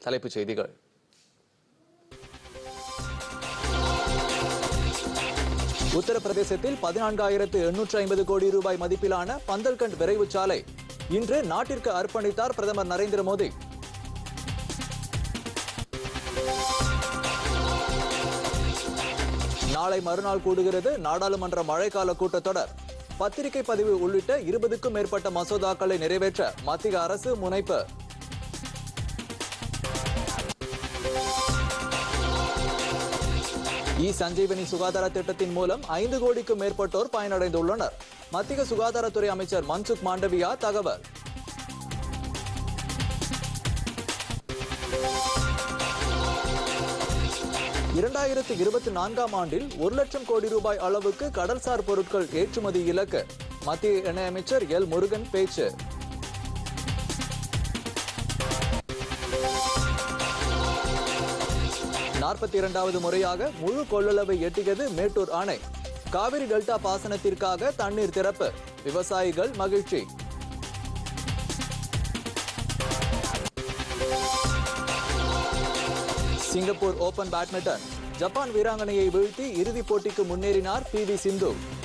தலைப்புச் செய்திகள் உத்தரப்பிரதேசத்தில் பதினான்காயிரத்து எண்ணூற்று ஐம்பது கோடி ரூபாய் மதிப்பிலான பந்தல்கண்ட் விரைவு சாலை இன்று நாட்டிற்கு அர்ப்பணித்தார் பிரதமர் நரேந்திர மோடி நாளை மறுநாள் கூடுகிறது நாடாளுமன்ற மழைக்கால கூட்டத்தொடர் பத்திரிகை பதிவு உள்ளிட்ட இருபதுக்கும் மேற்பட்ட மசோதாக்களை நிறைவேற்ற மத்திய அரசு முனைப்பு இ சஞ்சீவனி சுகாதார திட்டத்தின் மூலம் ஐந்து கோடிக்கும் மேற்பட்டோர் பயனடைந்துள்ளனர் மத்திய சுகாதாரத்துறை அமைச்சர் மன்சுக் மாண்டவியா தகவல் இரண்டாயிரத்து இருபத்தி நான்காம் ஆண்டில் ஒரு லட்சம் கோடி ரூபாய் அளவுக்கு கடல்சார் பொருட்கள் ஏற்றுமதி இலக்கு மத்திய இணையமைச்சர் எல் முருகன் பேச்சு நாற்பத்தி இரண்டாவது முறையாக முழு கொள்ளளவை எட்டியது மேட்டூர் அணை காவிரி டெல்டா பாசனத்திற்காக தண்ணீர் திறப்பு விவசாயிகள் மகிழ்ச்சி சிங்கப்பூர் ஓபன் பேட்மிண்டன் ஜப்பான் வீராங்கனையை வீழ்த்தி இறுதிப் போட்டிக்கு முன்னேறினார் பி வி சிந்து